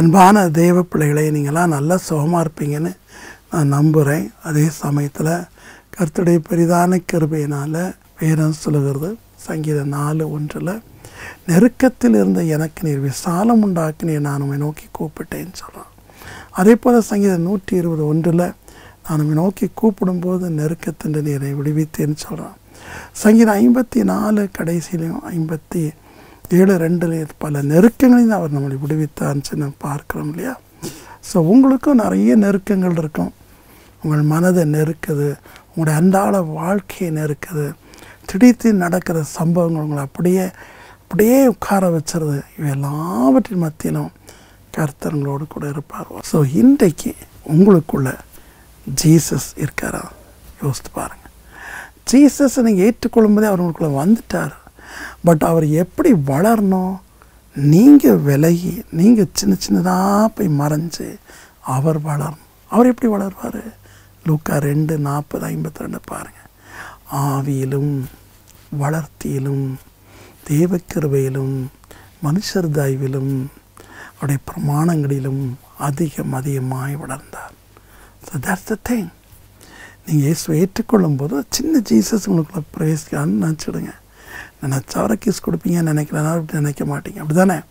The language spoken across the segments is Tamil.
அன்பான தேவ பிள்ளைகளை நீங்களாம் நல்லா சுகமாக இருப்பீங்கன்னு நான் நம்புகிறேன் அதே சமயத்தில் கர்த்தருடைய பெரிதான கிருபையினால் வேதம் சொல்லுகிறது சங்கீதம் நாலு ஒன்றில் நெருக்கத்தில் இருந்த எனக்கு நீர் விசாலம் உண்டாக்கினீர் நான் உம்மை நோக்கி கூப்பிட்டேன்னு சொல்கிறான் அதே போல் சங்கீதம் நூற்றி இருபது ஒன்றில் நான் உம்மை நோக்கி கூப்பிடும்போது நெருக்கத்தின் நீரை விடுவித்தேன்னு சொல்கிறான் சங்கீதம் ஐம்பத்தி நாலு கடைசியிலையும் ஐம்பத்தி ஏழு ரெண்டுல பல நெருக்கங்களையும் அவர் நம்மளை விடுவித்தார்னு சொல்லி நம்ம பார்க்குறோம் இல்லையா ஸோ உங்களுக்கும் நிறைய நெருக்கங்கள் இருக்கும் உங்கள் மனதை நெருக்குது உங்களுடைய அன்றாட வாழ்க்கையை நெருக்குது திடீர்னு நடக்கிற சம்பவங்கள் உங்களை அப்படியே அப்படியே உட்கார வச்சுருது இவை எல்லாவற்றின் மத்தியிலும் கர்த்தங்களோடு கூட இருப்பார் ஸோ இன்றைக்கு உங்களுக்குள்ள ஜீசஸ் இருக்காரா யோசித்து பாருங்கள் ஜீசஸை நீங்கள் ஏற்றுக்கொள்ளும் போதே அவர் உங்களுக்குள்ளே வந்துட்டார் பட் அவர் எப்படி வளரணும் நீங்கள் விலகி நீங்கள் சின்ன சின்னதாக போய் மறைஞ்சு அவர் வளரணும் அவர் எப்படி வளருவார் லூக்கா ரெண்டு நாற்பது ஐம்பத்தி ரெண்டு பாருங்கள் ஆவியிலும் வளர்த்தியிலும் தேவக்கிருபையிலும் மனுஷர் தயவிலும் அவருடைய பிரமாணங்களிலும் அதிகம் அதிகமாய் வளர்ந்தார் ஸோ தட்ஸ் த திங் நீங்கள் இயேசுவை ஏற்றுக்கொள்ளும் போது சின்ன ஜீசஸ் உங்களுக்குள்ள பிரவேசிக்கான்னு நினச்சிடுங்க நினச்சவரை கிஸ் கொடுப்பீங்கன்னு நினைக்கிறேன்னா அப்படி நினைக்க மாட்டீங்க அப்படி தானே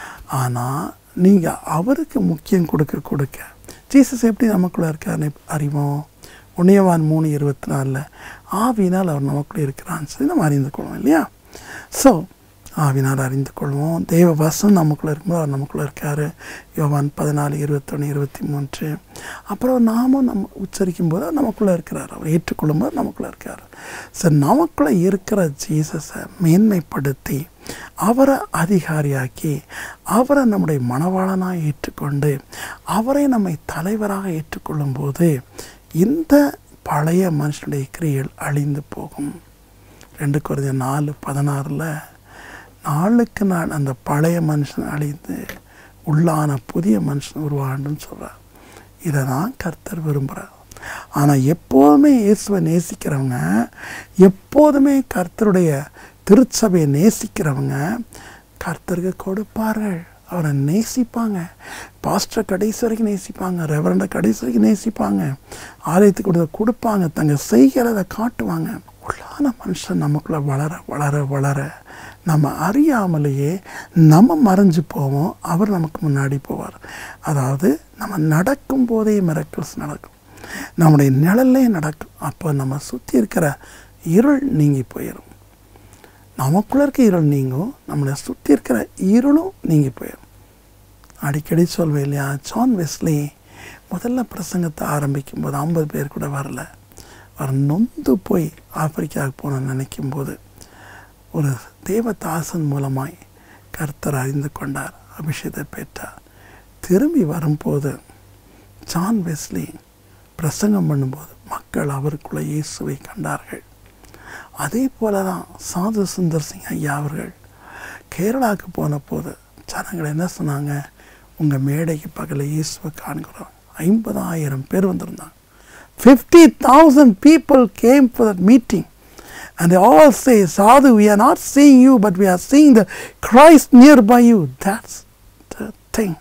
ஆனால் நீங்கள் அவருக்கு முக்கியம் கொடுக்க கொடுக்க ஜீசஸ் எப்படி நமக்குள்ளே இருக்காருன்னு அறிவோம் உன்னியவான் மூணு இருபத்தி நாலில் ஆவினால் அவர் நமக்குள்ளே இருக்கிறான்னு சொல்லி நம்ம அறிந்து கொள்வோம் இல்லையா ஸோ ஆவினால் அறிந்து கொள்வோம் தெய்வ வசம் நமக்குள்ளே இருக்கும்போது அவர் நமக்குள்ளே இருக்கார் யோவான் பதினாலு இருபத்தொன்று இருபத்தி மூன்று அப்புறம் நாமும் நம்ம உச்சரிக்கும் போது அவர் நமக்குள்ளே இருக்கிறார் அவர் ஏற்றுக்கொள்ளும் போது நமக்குள்ளே இருக்கார் ஸோ நமக்குள்ளே இருக்கிற ஜீசஸை மேன்மைப்படுத்தி அவரை அதிகாரியாக்கி அவரை நம்முடைய மனவாளனாக ஏற்றுக்கொண்டு அவரை நம்மை தலைவராக ஏற்றுக்கொள்ளும் போது இந்த பழைய மனுஷனுடைய கிரியல் அழிந்து போகும் ரெண்டு குறைஞ்ச நாலு பதினாறில் நாளுக்கு நாள் அந்த பழைய மனுஷன் அழிந்து உள்ளான புதிய மனுஷன் உருவாண்டுன்னு சொல்கிறார் இதை தான் கர்த்தர் விரும்புகிறார் ஆனால் எப்போதுமே இயேசுவை நேசிக்கிறவங்க எப்போதுமே கர்த்தருடைய திருச்சபையை நேசிக்கிறவங்க கர்த்தருக்கு கொடுப்பார்கள் அவரை நேசிப்பாங்க பாஸ்டர் கடைசி வரைக்கும் நேசிப்பாங்க ரெவரண்டை கடைசி வரைக்கும் நேசிப்பாங்க ஆலயத்துக்கு கொடுத்த கொடுப்பாங்க தங்க செய்கிறத காட்டுவாங்க உள்ளான மனுஷன் நமக்குள்ளே வளர வளர வளர நம்ம அறியாமலேயே நம்ம மறைஞ்சு போவோம் அவர் நமக்கு முன்னாடி போவார் அதாவது நம்ம நடக்கும் போதே மிரக்கல்ஸ் நடக்கும் நம்முடைய நிழல்லே நடக்கும் அப்போ நம்ம சுற்றி இருக்கிற இருள் நீங்கி போயிடும் நமக்குள்ளே இருக்க இருள் நீங்கும் நம்மளை சுற்றி இருக்கிற இருளும் நீங்கி போயிடும் அடிக்கடி சொல்வேன் இல்லையா ஜான் வெஸ்லி முதல்ல பிரசங்கத்தை ஆரம்பிக்கும் போது ஐம்பது பேர் கூட வரல அவர் நொந்து போய் ஆப்பிரிக்காவுக்கு போகணும்னு நினைக்கும் போது ஒரு தேவதாசன் மூலமாய் கர்த்தர் அறிந்து கொண்டார் அபிஷேகத்தை பெற்றார் திரும்பி வரும்போது ஜான் வெஸ்லி பிரசங்கம் பண்ணும்போது மக்கள் அவருக்குள்ள இயேசுவை கண்டார்கள் அதே போல தான் சாது சுந்தர் சிங் ஐயா அவர்கள் கேரளாவுக்கு போன போது ஜனங்கள் என்ன சொன்னாங்க உங்கள் மேடைக்கு பக்கத்தில் இயேசுவை காண்கிறோம் ஐம்பதாயிரம் பேர் வந்திருந்தாங்க fifty thousand people came for that meeting And they all say, Sadhu, we are not seeing you, but we are seeing the Christ nearby you. That's the thing.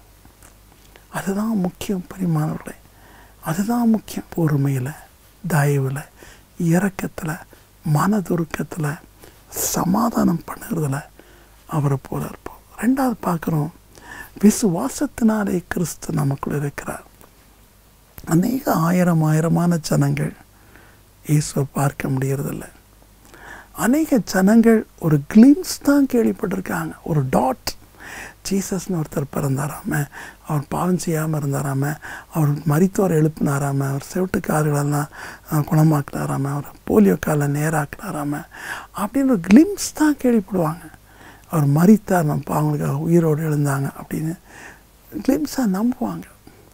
அதுதான் முக்கியம் பெரியமானவர்களே அதுதான் முக்கியம் பொறுமையில் தயவில் இரக்கத்தில் மனதுருக்கத்தில் சமாதானம் பண்ணுறதுல அவரை போல இருப்போம் ரெண்டாவது பார்க்குறோம் விசுவாசத்தினாலே கிறிஸ்து நமக்குள்ள இருக்கிறார் அநேக ஆயிரம் ஆயிரமான ஜனங்கள் இயேசுவை பார்க்க முடியறதில்லை அநேக ஜனங்கள் ஒரு கிளிம்ஸ் தான் கேள்விப்பட்டிருக்காங்க ஒரு டாட் ஜீசஸ்னு ஒருத்தர் பிறந்தாராம அவர் பாவம் செய்யாமல் இருந்தாராம அவர் மரித்தோர் எழுப்பினாராம அவர் செவிட்டு காதுகளெல்லாம் குணமாக்கினாராம அவர் போலியோ காலை நேராக்கினாராம அப்படின்னு ஒரு கிளிம்ஸ் தான் கேள்விப்படுவாங்க அவர் மறித்தார் நம்ம பாவங்களுக்காக உயிரோடு எழுந்தாங்க அப்படின்னு கிளிம்ஸாக நம்புவாங்க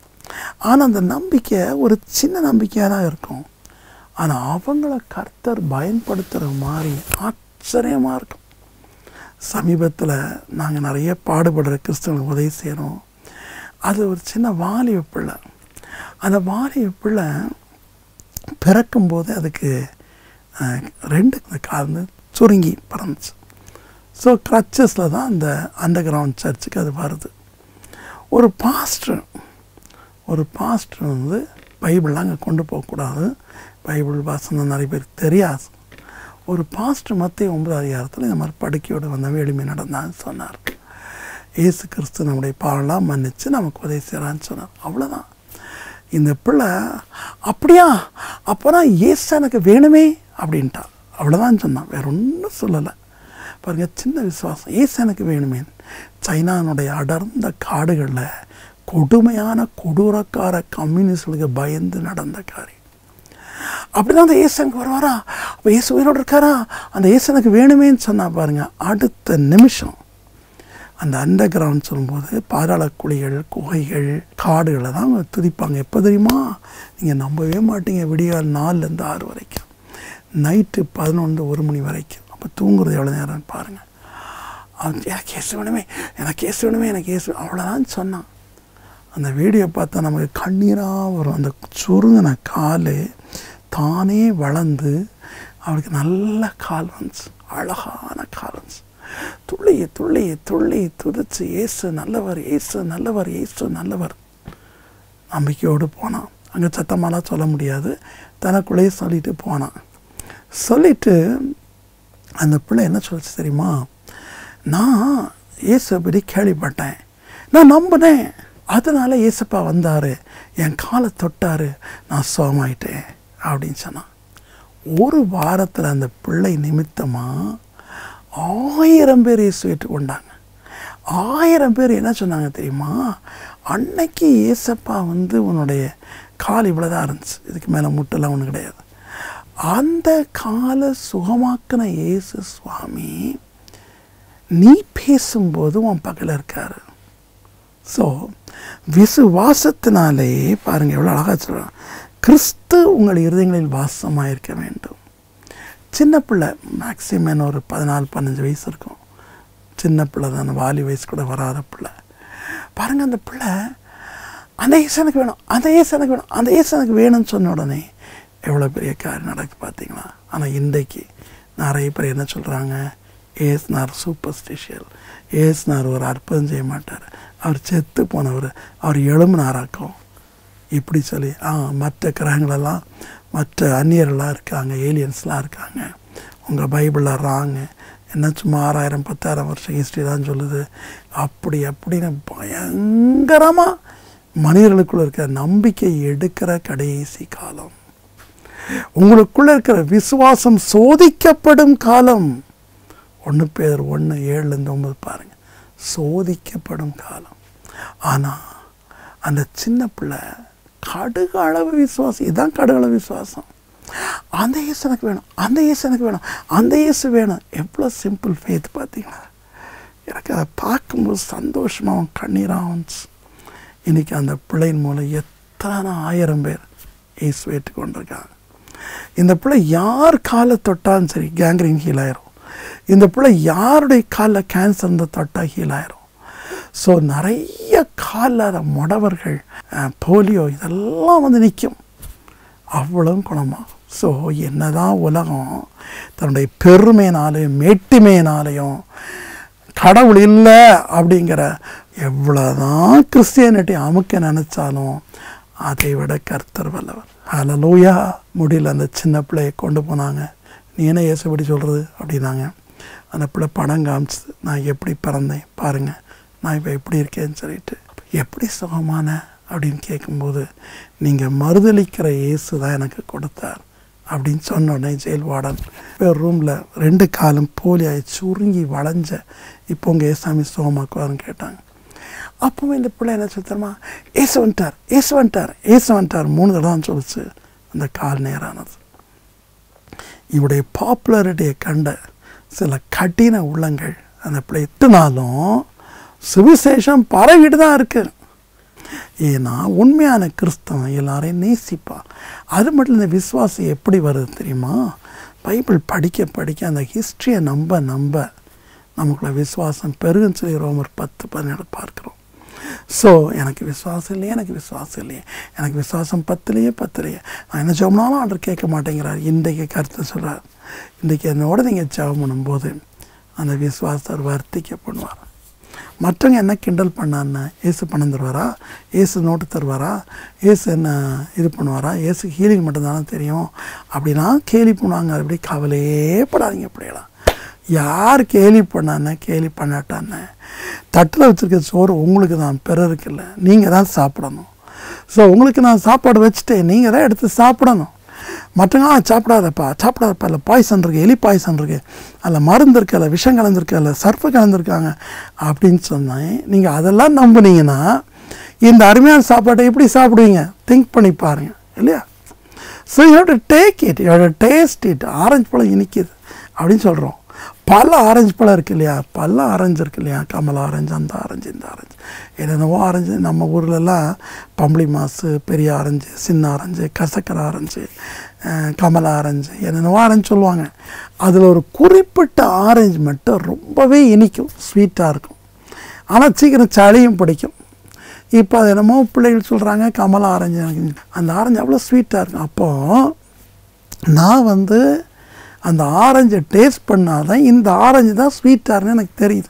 ஆனால் அந்த நம்பிக்கை ஒரு சின்ன நம்பிக்கையாக தான் இருக்கும் ஆனால் அவங்கள கர்த்தர் பயன்படுத்துகிற மாதிரி ஆச்சரியமாக இருக்கும் சமீபத்தில் நாங்கள் நிறைய பாடுபடுற கிறிஸ்தவங்களுக்கு உதவி செய்கிறோம் அது ஒரு சின்ன வாலிப பிள்ளை அந்த வாலிப பிள்ளை பிறக்கும்போது அதுக்கு ரெண்டு கால் சுருங்கி பிறந்துச்சு ஸோ க்ரச்சஸில் தான் அந்த அண்டர் கிரவுண்ட் சர்ச்சுக்கு அது வருது ஒரு பாஸ்டர் ஒரு பாஸ்டர் வந்து பைபிள்லாம் அங்கே கொண்டு போகக்கூடாது பைபிள் வாசனம் நிறைய பேருக்கு தெரியாது ஒரு பாஸ்டர் மத்திய ஒன்பது அதிகாரத்தில் இந்த மாதிரி படுக்கையோடு வந்தவன் எளிமை நடந்தான்னு சொன்னார் இயேசு கிறிஸ்து நம்முடைய பாவெல்லாம் மன்னிச்சு நமக்கு உதவி செய்கிறான்னு சொன்னார் அவ்வளோதான் இந்த பிள்ளை அப்படியா அப்போனா இயேசு எனக்கு வேணுமே அப்படின்ட்டா அவ்வளோதான் சொன்னான் வேற ஒன்றும் சொல்லலை பாருங்க சின்ன விசுவாசம் ஏசு எனக்கு வேணுமே சைனானுடைய அடர்ந்த காடுகளில் கொடுமையான கொடூரக்கார கம்யூனிஸ்டுகளுக்கு பயந்து நடந்த காரியம் அப்படிதான் அந்த ஏசு எனக்கு வருவாரா அப்போ ஏசு உயிரோடு இருக்காரா அந்த ஏசு எனக்கு வேணுமேன்னு சொன்னா பாருங்க அடுத்த நிமிஷம் அந்த அண்டர் கிரவுண்ட் சொல்லும்போது பாதாள குழிகள் குகைகள் காடுகளை தான் அவங்க துதிப்பாங்க எப்போ தெரியுமா நீங்கள் நம்பவே மாட்டீங்க விடிகால் நாலுலேருந்து ஆறு வரைக்கும் நைட்டு பதினொன்று ஒரு மணி வரைக்கும் அப்போ தூங்குறது எவ்வளோ நேரம்னு பாருங்கள் அவன் எனக்கு கேஸ் வேணுமே எனக்கு கேஸ் வேணுமே எனக்கு கேஸ் அவ்வளோதான் சொன்னான் அந்த வீடியோ பார்த்தா நமக்கு கண்ணீராக வரும் அந்த சுருங்கின கால் தானே வளர்ந்து அவளுக்கு நல்ல கால் வந்துச்சு அழகான கால் வந்துச்சு துள்ளி துள்ளி துள்ளி துதிச்சு ஏசு நல்லவர் ஏசு நல்லவர் ஏசு நல்லவர் நம்பிக்கையோடு போனான் அங்கே சத்தமாலாம் சொல்ல முடியாது தனக்குள்ளேயே சொல்லிட்டு போனான் சொல்லிட்டு அந்த பிள்ளை என்ன சொல்லிச்சு தெரியுமா நான் இயேசு பற்றி கேள்விப்பட்டேன் நான் நம்பினேன் அதனால இயேசப்பா வந்தார் என் காலை தொட்டார் நான் சோமாயிட்டேன் அப்படின்னு சொன்னான் ஒரு வாரத்தில் அந்த பிள்ளை நிமித்தமாக ஆயிரம் பேர் இயேசு ஏற்றுக்கொண்டாங்க ஆயிரம் பேர் என்ன சொன்னாங்க தெரியுமா அன்னைக்கு ஏசப்பா வந்து உன்னுடைய கால் இவ்வளோதான் இருந்துச்சு இதுக்கு மேலே முட்டெல்லாம் ஒன்றும் கிடையாது அந்த காலை சுகமாக்கின இயேசு சுவாமி நீ பேசும்போது உன் பக்கத்தில் இருக்காரு ஸோ விசுவாசத்தினாலே பாருங்க எவ்வளோ அழகாக சொல்கிறான் கிறிஸ்து உங்கள் இருதயங்களில் வாசமாக இருக்க வேண்டும் சின்ன பிள்ளை மேக்சிமம் ஒரு பதினாலு பதினஞ்சு வயசு இருக்கும் சின்ன பிள்ளை தான் வாலி வயசு கூட வராத பிள்ளை பாருங்க அந்த பிள்ளை அந்த ஏசு எனக்கு வேணும் அந்த ஏசு எனக்கு வேணும் அந்த ஏசு எனக்கு வேணும்னு சொன்ன உடனே எவ்வளோ பெரிய காரியம் நடக்குது பார்த்தீங்களா ஆனால் இன்றைக்கு நிறைய பேர் என்ன சொல்கிறாங்க ஏசுனார் சூப்பர் ஸ்பெஷல் ஏசுனார் ஒரு அற்புதம் செய்ய மாட்டார் அவர் செத்து போனவர் அவர் எழும்புனாராக்கும் இப்படி சொல்லி ஆ மற்ற கிரகங்களெல்லாம் மற்ற அந்நியர்கள்லாம் இருக்காங்க ஏலியன்ஸ்லாம் இருக்காங்க உங்கள் பைபிளில் ராங்க என்ன சும்மா ஆறாயிரம் பத்தாயிரம் வருஷம் ஹிஸ்ட்ரி தான் சொல்லுது அப்படி அப்படின்னு பயங்கரமாக மனிதர்களுக்குள்ள இருக்கிற நம்பிக்கை எடுக்கிற கடைசி காலம் உங்களுக்குள்ள இருக்கிற விசுவாசம் சோதிக்கப்படும் காலம் ஒன்று பேர் ஒன்று ஏழுலேருந்து ஒன்பது பாருங்கள் சோதிக்கப்படும் காலம் ஆனால் அந்த சின்ன பிள்ளை கடுகு அளவு விசுவாசம் இதுதான் கடுகு அளவு விசுவாசம் அந்த இயேசு எனக்கு வேணும் அந்த இயேசு எனக்கு வேணும் அந்த இயேசு வேணும் எவ்வளோ சிம்பிள் ஃபேத் பார்த்தீங்களா எனக்கு அதை பார்க்கும்போது சந்தோஷமாகவும் கண்ணீராகவும் இருந்துச்சு இன்றைக்கி அந்த பிள்ளையின் மூலம் எத்தனை ஆயிரம் பேர் இயேசு ஏற்றுக்கொண்டிருக்காங்க இந்த பிள்ளை யார் காலை தொட்டாலும் சரி கேங்க்ரின் ஹீல் ஆயிரும் இந்த பிள்ளை யாருடைய காலில் கேன்சர் இருந்த தொட்டால் ஹீல் ஆயிரும் ஸோ நிறைய காலில் முடவர்கள் போலியோ இதெல்லாம் வந்து நிற்கும் அவ்வளவும் குணமாகும் ஸோ என்னதான் உலகம் தன்னுடைய பெருமையினாலையும் மேட்டிமையினாலையும் கடவுள் இல்லை அப்படிங்கிற எவ்வளோதான் கிறிஸ்டியானிட்டி அமுக்க நினச்சாலும் அதை விட கர்த்தர் வல்லவர் அலலூயா முடியல அந்த சின்ன பிள்ளையை கொண்டு போனாங்க நீ என்ன ஏசுபடி சொல்கிறது அப்படின்னாங்க அந்த பிள்ளை படம் காமிச்சது நான் எப்படி பிறந்தேன் பாருங்கள் நான் இப்போ எப்படி இருக்கேன்னு சொல்லிட்டு எப்படி சுகமான அப்படின்னு கேட்கும்போது நீங்கள் மறுதளிக்கிற இயேசு தான் எனக்கு கொடுத்தார் அப்படின்னு சொன்ன உடனே ஜெயில் வார்டன் வேறு ரூமில் ரெண்டு காலம் போலியாகி சுருங்கி வளைஞ்ச இப்போ உங்கள் ஏசாமி சுகமாக்குவார்னு கேட்டாங்க அப்பவும் இந்த பிள்ளை என்ன சொல்லித்தரமா ஏசு வந்துட்டார் ஏசு வந்துட்டார் ஏசு வந்துட்டார் மூணு தடவை தான் சொல்லிச்சு அந்த கால் நேரானது இவருடைய பாப்புலாரிட்டியை கண்ட சில கடின உள்ளங்கள் அந்த பிள்ளை எட்டுனாலும் சுவிசேஷம் பரவிட்டு தான் இருக்கு ஏன்னா உண்மையான கிறிஸ்தவன் எல்லாரையும் நேசிப்பான் அது மட்டும் இந்த விசுவாசம் எப்படி வருது தெரியுமா பைபிள் படிக்க படிக்க அந்த ஹிஸ்ட்ரியை நம்ப நம்ப நமக்குள்ள விசுவாசம் பெருகுன்னு சொல்லி ரோமர் பத்து பதினேழு பார்க்குறோம் ஸோ எனக்கு விசுவாசம் இல்லையே எனக்கு விசுவாசம் இல்லையே எனக்கு விசுவாசம் பத்துலையே பத்துலையே நான் என்ன ஜெபம்னாலும் ஆர்டர் கேட்க மாட்டேங்கிறார் இன்றைக்கு கருத்தை சொல்கிறார் இன்றைக்கி என்னோட நீங்கள் ஜெபம் பண்ணும்போது அந்த விசுவாசத்தை வர்த்திக்க பண்ணுவார் மற்றவங்க என்ன கிண்டல் பண்ணான்னு ஏசு பணம் தருவாரா ஏசு நோட்டு தருவாரா ஏசு என்ன இது பண்ணுவாரா ஏசு ஹீலிங் மட்டும்தானே தெரியும் அப்படின்னா கேலி பண்ணுவாங்க அப்படி கவலையே படாதீங்க அப்படியெல்லாம் யார் கேலி பண்ணானே கேலி பண்ணாட்டானே தட்டில் வச்சுருக்க சோறு உங்களுக்கு தான் பிறருக்கு இல்லை நீங்கள் தான் சாப்பிடணும் ஸோ உங்களுக்கு நான் சாப்பாடு வச்சுட்டேன் நீங்கள் தான் எடுத்து சாப்பிடணும் மற்றவங்க "ஆ, சாப்பிடாதப்பா சாப்பிடாதப்பா இல்லை பாய்சன் இருக்குது எலி பாய்சன் இருக்குது அதில் மருந்து இருக்கு அதில் விஷம் கலந்துருக்கு அதில் சர்ஃபு கலந்துருக்காங்க அப்படின்னு சொன்னேன் நீங்கள் அதெல்லாம் நம்புனீங்கன்னா இந்த அருமையான சாப்பாட்டை எப்படி சாப்பிடுவீங்க திங்க் பண்ணி பாருங்க இல்லையா so you to take it you to taste it orange பழம் இனிக்குது அப்படின்னு சொல்கிறோம் பல ஆரஞ்சு பழம் இருக்கு இல்லையா பல ஆரஞ்சு இருக்கு இல்லையா கமல் ஆரஞ்சு அந்த ஆரஞ்சு இந்த ஆரஞ்சு என்னென்னவோ ஆரஞ்சு நம்ம ஊர்லலாம் பம்பளி மாசு பெரிய ஆரஞ்சு சின்ன ஆரஞ்சு கசக்கரை ஆரஞ்சு அஹ், கமலா ஆரஞ்சு என்னென்னவோ ஆரஞ்சு சொல்லுவாங்க அதில் ஒரு குறிப்பிட்ட ஆரஞ்சு மட்டும் ரொம்பவே இனிக்கும் ஸ்வீட்டாக இருக்கும் ஆனால் சீக்கிரம் சளியும் பிடிக்கும் இப்போ அது என்னமோ பிள்ளைகள் சொல்கிறாங்க கமலா ஆரஞ்சு எனக்கு அந்த ஆரஞ்சு அவ்வளோ ஸ்வீட்டாக இருக்கும் அப்போது நான் வந்து அந்த ஆரஞ்சை டேஸ்ட் பண்ணாதான் இந்த ஆரஞ்சு தான் ஸ்வீட்டாருன்னு எனக்கு தெரியுது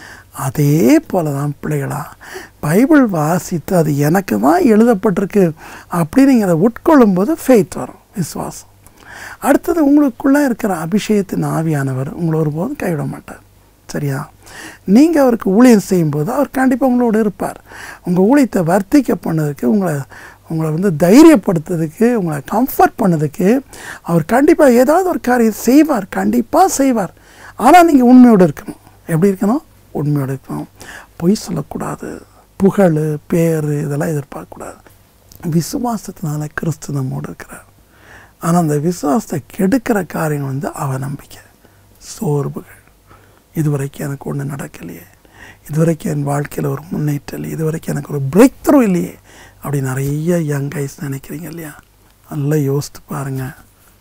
அதே போல தான் பிள்ளைகளா பைபிள் வாசித்து அது எனக்கு தான் எழுதப்பட்டிருக்கு அப்படின்னு நீங்கள் அதை உட்கொள்ளும்போது ஃபெய்த் வரும் விசுவாசம் அடுத்தது உங்களுக்குள்ளே இருக்கிற அபிஷேகத்தின் ஆவியானவர் உங்களை ஒருபோதும் கைவிட மாட்டார் சரியா நீங்கள் அவருக்கு ஊழியம் செய்யும்போது அவர் கண்டிப்பாக உங்களோட இருப்பார் உங்கள் ஊழியத்தை வர்த்திக்க பண்ணதுக்கு உங்களை உங்களை வந்து தைரியப்படுத்துறதுக்கு உங்களை கம்ஃபர்ட் பண்ணதுக்கு அவர் கண்டிப்பாக ஏதாவது ஒரு காரியம் செய்வார் கண்டிப்பாக செய்வார் ஆனால் நீங்கள் உண்மையோடு இருக்கணும் எப்படி இருக்கணும் உண்மையோடு இருக்கணும் பொய் சொல்லக்கூடாது புகழ் பேர் இதெல்லாம் எதிர்பார்க்கக்கூடாது விசுவாசத்தினால கிறிஸ்து நம்மோடு இருக்கிறார் ஆனால் அந்த விசுவாசத்தை கெடுக்கிற காரியம் வந்து அவநம்பிக்கை சோர்வுகள் இதுவரைக்கும் எனக்கு ஒன்றும் நடக்கலையே இதுவரைக்கும் என் வாழ்க்கையில் ஒரு முன்னேற்றம் இல்லை இதுவரைக்கும் எனக்கு ஒரு பிரேக் த்ரூ இல்லையே அப்படி நிறைய யங் கைஸ் நினைக்கிறீங்க இல்லையா நல்லா யோசித்து பாருங்கள்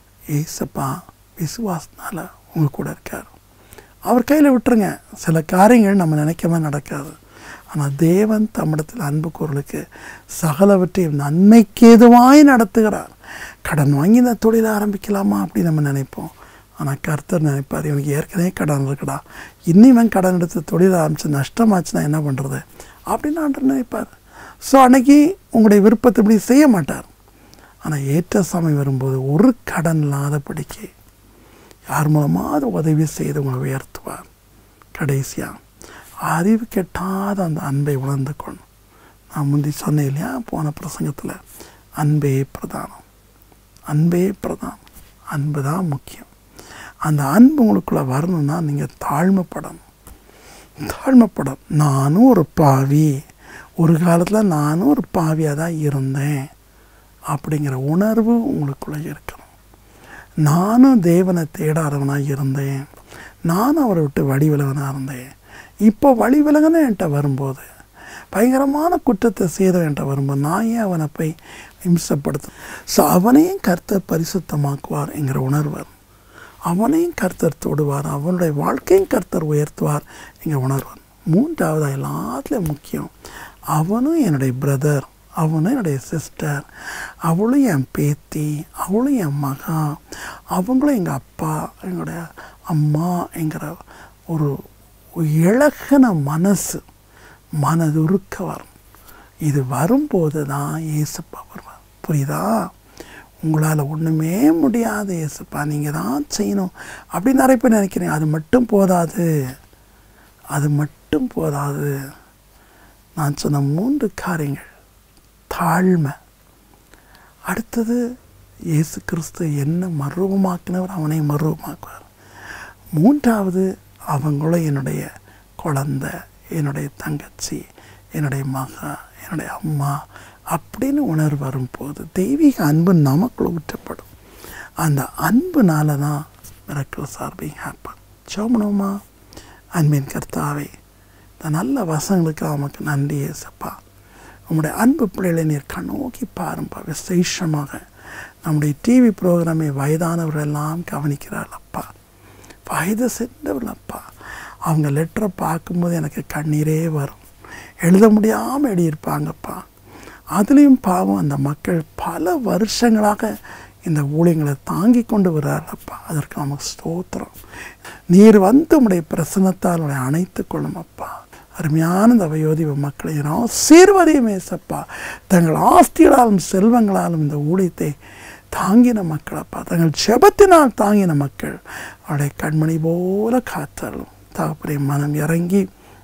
ஏசப்பா விசுவாசத்தினால உங்கள் கூட இருக்கார் அவர் கையில் விட்டுருங்க சில காரியங்கள் நம்ம நினைக்காம நடக்காது ஆனால் தேவன் தம்மிடத்தில் அன்பு குரலுக்கு சகலவற்றையும் நன்மைக்கேதுவாய் நடத்துகிறார் கடன் வாங்கி இந்த தொழிலை ஆரம்பிக்கலாமா அப்படின்னு நம்ம நினைப்போம் ஆனால் கர்த்தர் நினைப்பார் இவனுக்கு ஏற்கனவே கடன் இருக்குடா இன்னும் இவன் கடன் எடுத்து தொழில் ஆரம்பித்து நஷ்டமாச்சுன்னா என்ன பண்ணுறது அப்படின்னு ஆண்டவர் நினைப்பார் ஸோ அன்னைக்கு உங்களுடைய விருப்பத்தை இப்படி செய்ய மாட்டார் ஆனால் ஏற்ற சமயம் வரும்போது ஒரு கடன் இல்லாதபடிக்கு யார் மூலமாவது உதவி செய்து உங்களை உயர்த்துவார் கடைசியாக அறிவு கெட்டாத அந்த அன்பை உணர்ந்து கொள்ளும் நான் முந்தி சொன்னேன் இல்லையா போன பிரசங்கத்தில் அன்பே பிரதானம் அன்பே பிரதானம் அன்பு தான் முக்கியம் அந்த அன்பு உங்களுக்குள்ளே வரணும்னா நீங்கள் தாழ்மைப்படணும் தாழ்மைப்படணும் நானும் ஒரு பாவி ஒரு காலத்தில் நானும் ஒரு பாவியாக தான் இருந்தேன் அப்படிங்கிற உணர்வு உங்களுக்குள்ளே இருக்கணும் நானும் தேவனை தேடாதவனாக இருந்தேன் நானும் அவரை விட்டு வழி விலகனாக இருந்தேன் இப்போ வழி விலகன என்கிட்ட வரும்போது பயங்கரமான குற்றத்தை செய்தவன் என்கிட்ட வரும்போது நான் ஏன் அவனை போய் இம்சப்படுத்த ஸோ அவனையும் கர்த்தர் பரிசுத்தமாக்குவார் என்கிற உணர்வர் அவனையும் கர்த்தர் தொடுவார் அவனுடைய வாழ்க்கையும் கர்த்தர் உயர்த்துவார் என்கிற உணர்வார் மூன்றாவது எல்லாத்துலேயும் முக்கியம் அவனும் என்னுடைய பிரதர் அவனும் என்னுடைய சிஸ்டர் அவளும் என் பேத்தி அவளும் என் மகா அவங்களும் எங்கள் அப்பா எங்களுடைய அம்மா என்கிற ஒரு இழகின மனசு மனதுருக்க வரும் இது வரும்போது தான் ஏசப்பா வருவார் புரியுதா உங்களால் ஒன்றுமே முடியாது ஏசப்பா நீங்கள் தான் செய்யணும் அப்படின்னு நிறைய பேர் நினைக்கிறேன் அது மட்டும் போதாது அது மட்டும் போதாது நான் சொன்ன மூன்று காரியங்கள் தாழ்மை அடுத்தது இயேசு கிறிஸ்து என்ன மருவமாக்கினவர் அவனை மருவமாக்குவார் மூன்றாவது அவங்களும் என்னுடைய குழந்தை என்னுடைய தங்கச்சி என்னுடைய மகா என்னுடைய அம்மா அப்படின்னு உணர்வு வரும்போது தெய்வீக அன்பு நமக்குள்ள ஊற்றப்படும் அந்த அன்புனால தான் மிரக்கல்ஸ் ஆர் பீங் ஹேப்பன் சோமனோமா அன்பின் கர்த்தாவே இந்த நல்ல வசங்களுக்கு அவனுக்கு நன்றி ஏசப்பா உங்களுடைய அன்பு பிள்ளைகளை நீர் கண்ணோக்கி பாருப்பா விசேஷமாக நம்முடைய டிவி ப்ரோக்ராமை வயதானவர்கள் எல்லாம் கவனிக்கிறார்களப்பா வயது சென்றவர்களப்பா அவங்க லெட்டரை பார்க்கும்போது எனக்கு கண்ணீரே வரும் எழுத முடியாமல் எழுதியிருப்பாங்கப்பா அதுலேயும் பாவம் அந்த மக்கள் பல வருஷங்களாக இந்த ஊழியங்களை தாங்கி கொண்டு வர்றாரப்பா அதற்கு நமக்கு ஸ்தோத்திரம் நீர் வந்து உடைய பிரசனத்தால் உடைய அணைத்து கொள்ளும் அப்பா அருமையான இந்த வயோதிப மக்களை ஆசீர்வதியும் ஏசப்பா தங்கள் ஆஸ்திகளாலும் செல்வங்களாலும் இந்த ஊழியத்தை தாங்கின மக்களப்பா தங்கள் செபத்தினால் தாங்கின மக்கள் அவருடைய கண்மணி போல காத்தரும் தகப்பனை மனம் இறங்கி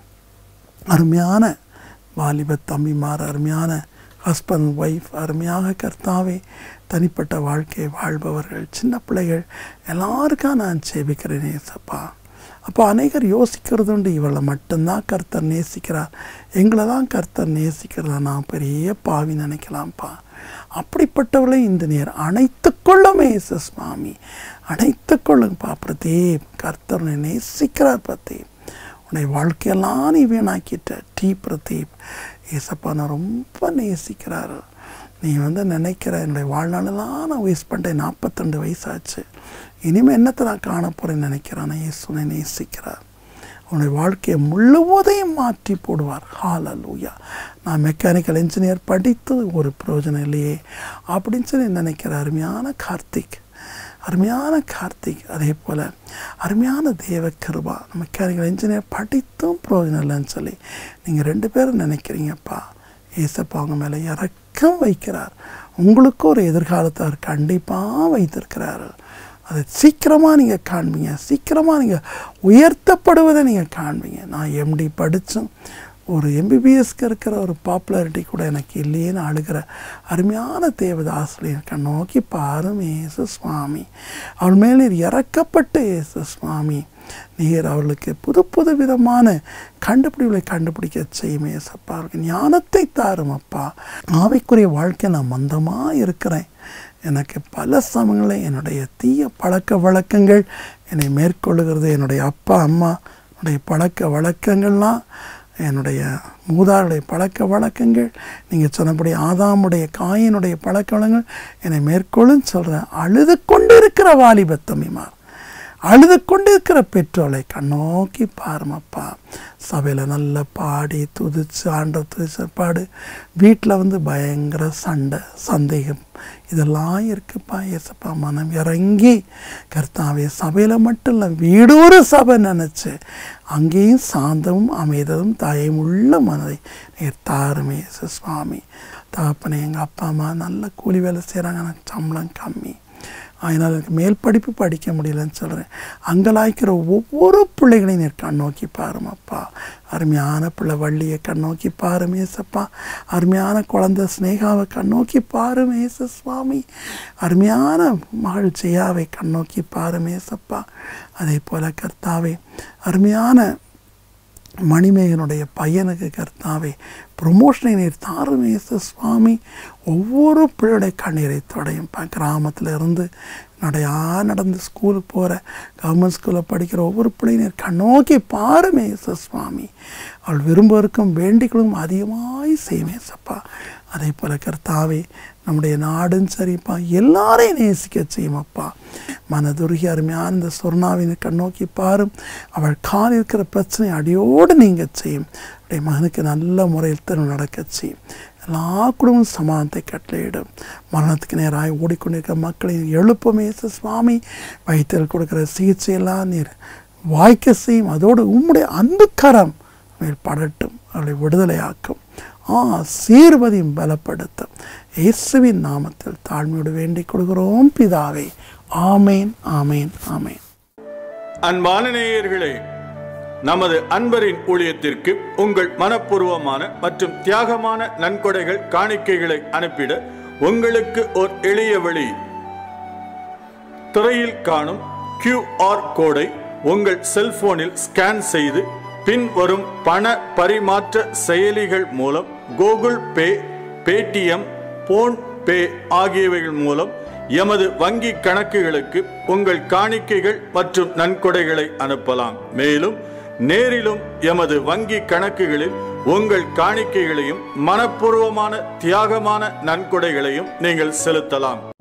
அருமையான வாலிப தம்பிமார் அருமையான ஹஸ்பண்ட் ஒய்ஃப் அருமையாக கர்த்தாவே தனிப்பட்ட வாழ்க்கையை வாழ்பவர்கள் சின்ன பிள்ளைகள் எல்லாருக்கும் நான் சேபிக்கிறேன் ஏசப்பா அப்போ அநேகர் யோசிக்கிறது உண்டு இவளை மட்டும்தான் கர்த்தர் நேசிக்கிறார் எங்களை தான் கர்த்தர் நேசிக்கிறதா நான் பெரிய பாவி நினைக்கலாம்ப்பா அப்படிப்பட்டவளை இந்த நேர் அணைத்து கொள்ளுமே சுவாமி அணைத்து கொள்ளுங்கப்பா பிரதீப் கர்த்தர் உன்னை நேசிக்கிறார் பிரதீப் உன்னை வாழ்க்கையெல்லாம் நீ வீணாக்கிட்ட டீ பிரதீப் ஏசப்பா நான் ரொம்ப நேசிக்கிறாரு நீ வந்து நினைக்கிற என்னுடைய வாழ்நாளெல்லாம் நான் வேஸ்ட் பண்ணிட்டேன் நாற்பத்தெண்டு வயசாச்சு இனிமேல் என்னத்தை நான் காண போகிறேன்னு நினைக்கிறான் இயேசுனை நேசிக்கிறார் உன்னுடைய வாழ்க்கையை முழுவதையும் மாற்றி போடுவார் ஹாலலூயா நான் மெக்கானிக்கல் இன்ஜினியர் படித்தது ஒரு பிரயோஜனம் இல்லையே அப்படின்னு சொல்லி நினைக்கிற அருமையான கார்த்திக் அருமையான கார்த்திக் அதே போல் அருமையான தேவ கிருபா மெக்கானிக்கல் இன்ஜினியர் படித்தும் பிரயோஜனம் இல்லைன்னு சொல்லி நீங்கள் ரெண்டு பேரும் நினைக்கிறீங்கப்பா ஏசப்பா அவங்க மேலே இறக்கம் வைக்கிறார் உங்களுக்கு ஒரு எதிர்காலத்தை அவர் கண்டிப்பாக வைத்திருக்கிறாரு அதை சீக்கிரமாக நீங்கள் காண்பீங்க சீக்கிரமாக நீங்கள் உயர்த்தப்படுவதை நீங்கள் காண்பீங்க நான் எம்டி படித்தும் ஒரு எம்பிபிஎஸ்க்கு இருக்கிற ஒரு பாப்புலாரிட்டி கூட எனக்கு இல்லையேன்னு அழுகிற அருமையான தேவதாசிரியர் கண் நோக்கி பாரும் ஏசு சுவாமி அவள் மேலே இறக்கப்பட்டு ஏசு சுவாமி நீர் அவர்களுக்கு புது புது விதமான கண்டுபிடிவுகளை கண்டுபிடிக்க செய்யும் ஏசப்பா அவருக்கு ஞானத்தை தாரும் அப்பா ஆவைக்குரிய வாழ்க்கை நான் மந்தமாக இருக்கிறேன் எனக்கு பல சமயங்களில் என்னுடைய தீய பழக்க வழக்கங்கள் என்னை மேற்கொள்ளுகிறது என்னுடைய அப்பா அம்மா உடைய பழக்க வழக்கங்கள்லாம் என்னுடைய மூதாருடைய பழக்க வழக்கங்கள் நீங்கள் சொன்னபடி ஆதாமுடைய காயினுடைய பழக்க வழக்கங்கள் என்னை மேற்கொள்ளுன்னு சொல்கிறேன் அழுது கொண்டு இருக்கிற வாலிபத்தமிமார் அழுது கொண்டு இருக்கிற பெற்றோரை கண்ணோக்கி பாருமப்பா சபையில் நல்லா பாடி துதிச்சு ஆண்ட துதிச்ச பாடு வீட்டில் வந்து பயங்கர சண்டை சந்தேகம் இதெல்லாம் இருக்குப்பா ஏசப்பா மனம் இறங்கி கர்த்தாவே சபையில் மட்டும் இல்லை வீடொரு சபை நினச்சி அங்கேயும் சாந்தமும் அமைதலும் தாயும் உள்ள மனதை நீர் தாருமே சுவாமி தாப்பனே எங்கள் அப்பா அம்மா நல்ல கூலி வேலை செய்கிறாங்க எனக்கு சம்பளம் கம்மி அதனால் எனக்கு மேல் படிப்பு படிக்க முடியலன்னு சொல்கிறேன் அங்கலாய்க்கிற ஒவ்வொரு பிள்ளைகளையும் நீர் கண் நோக்கி பாருமப்பா அருமையான பிள்ளை வள்ளியை கண் நோக்கி பாரும் ஏசப்பா அருமையான குழந்தை ஸ்னேகாவை கண் நோக்கி பாரும் ஏச சுவாமி அருமையான மகள் ஜெயாவை கண் நோக்கி பாரும் ஏசப்பா அதே போல் கர்த்தாவே அருமையான மணிமேகனுடைய பையனுக்கு கர்த்தாவே ப்ரொமோஷனை நீர் தாரும் ஏச சுவாமி ஒவ்வொரு பிள்ளையுடைய கண்ணீரை தொடையும் கிராமத்தில் இருந்து நடையா நடந்து ஸ்கூலுக்கு போகிற கவர்மெண்ட் ஸ்கூலில் படிக்கிற ஒவ்வொரு பிள்ளையும் நீர் கண்ணோக்கி பாருமே ஏச சுவாமி அவள் விரும்புவதற்கும் வேண்டிகளும் அதிகமாய் செய்யுமே சப்பா அதே போல் கர்த்தாவே நம்முடைய நாடும் சரிப்பா எல்லாரையும் நேசிக்க செய்யுமப்பா மனதுருகி அருமையான இந்த சொர்ணாவினை கண்ணோக்கி பாரும் அவள் கால் இருக்கிற பிரச்சனை அடியோடு நீங்கள் செய்யும் அவருடைய மகனுக்கு நல்ல முறையில் தரும் நடக்க செய்யும் எல்லா குடும்பம் சமாதானத்தை கட்டளையிடும் மரணத்துக்கு நேராக ஓடிக்கொண்டிருக்கிற மக்களை எழுப்புமே சுவாமி வைத்தல் கொடுக்குற சிகிச்சையெல்லாம் நீர் வாய்க்க செய்யும் அதோடு உம்முடைய அன்பு கரம் மேல் படட்டும் அவளை விடுதலையாக்கும் ஆ சீர்வதியும் பலப்படுத்தும் இயேசுவின் நாமத்தில் தாழ்மையோடு வேண்டிக் கொள்கிறோம் பிதாவே ஆமேன் ஆமேன் ஆமேன் அன்பான நேயர்களே நமது அன்பரின் ஊழியத்திற்கு உங்கள் மனப்பூர்வமான மற்றும் தியாகமான நன்கொடைகள் காணிக்கைகளை அனுப்பிட உங்களுக்கு ஒரு எளிய வழி திரையில் காணும் QR கோடை உங்கள் செல்போனில் ஸ்கேன் செய்து பின் வரும் பண பரிமாற்ற செயலிகள் மூலம் Google pay Paytm PhonePe ஆகியவைகள் மூலம் எமது வங்கி கணக்குகளுக்கு உங்கள் காணிக்கைகள் மற்றும் நன்கொடைகளை அனுப்பலாம் மேலும் நேரிலும் எமது வங்கி கணக்குகளில் உங்கள் காணிக்கைகளையும் மனப்பூர்வமான தியாகமான நன்கொடைகளையும் நீங்கள் செலுத்தலாம்